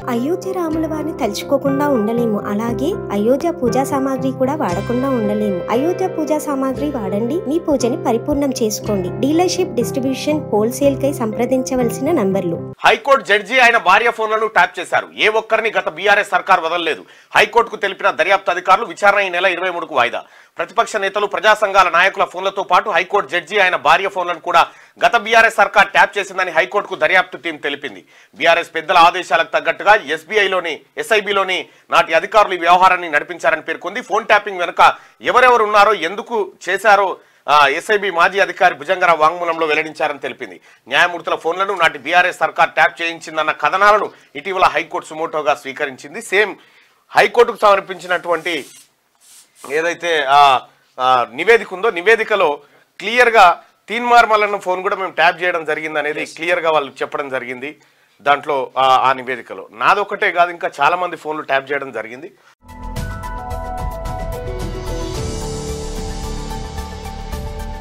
అయోధ్య రాముల వారిని తలుచుకోకుండా ఉండలేము అలాగే అయోధ్య పూజా సామాగ్రి కూడా వాడకుండా ఉండలేము అయోధ్య పూజా సామాగ్రి వాడండి మీ పూజని పరిపూర్ణం చేసుకోండి డీలర్షిప్ డిస్ట్రిబ్యూషన్ హోల్సేల్ కై సంప్రదించవలసిన నంబర్లు హైకోర్టు జడ్జి ఆయన భార్య ఫోన్లను ట్యాప్ చేశారు ఏ ఒక్కరిని గత బీఆర్ఎస్ సర్కార్ వదలలేదు హైకోర్టుకు తెలిపిన దర్యాప్తు అధికారులు విచారణ ఈ నెల ఇరవై మూడుకు వాయిదా ప్రతిపక్ష నేతలు ప్రజా సంఘాల నాయకుల ఫోన్లతో పాటు హైకోర్టు జడ్జి ఆయన భార్య ఫోన్లను కూడా గత బీఆర్ఎస్ సర్కార్ ట్యాప్ చేసిందని హైకోర్టుకు దర్యాప్తు టీం తెలిపింది బీఆర్ఎస్ పెద్దల ఆదేశాలకు తగ్గట్టుగా ఎస్బీఐలోని ఎస్ఐబిలోని నాటి అధికారులు ఈ వ్యవహారాన్ని నడిపించారని పేర్కొంది ఫోన్ ట్యాపింగ్ వెనుక ఎవరెవరు ఉన్నారో ఎందుకు చేశారో ఆ, ఎస్ఐబి మాజీ అధికారి భుజంగరావు వాంగ్మూలంలో వెల్లడించారని తెలిపింది న్యాయమూర్తుల ఫోన్లను నాటి బీఆర్ఎస్ సర్కార్ ట్యాప్ చేయించిందన్న కథనాలను ఇటీవల హైకోర్టు సుమోటోగా స్వీకరించింది సేమ్ హైకోర్టుకు సమర్పించినటువంటి ఏదైతే ఆ ఆ, నివేదిక ఉందో నివేదికలో క్లియర్గా తీన్మార్మలను ఫోన్ కూడా మేము ట్యాప్ చేయడం జరిగింది అనేది క్లియర్గా వాళ్ళు చెప్పడం జరిగింది దాంట్లో ఆ, ఆ నివేదికలో నాదొకటే కాదు ఇంకా చాలా మంది ఫోన్లు ట్యాప్ చేయడం జరిగింది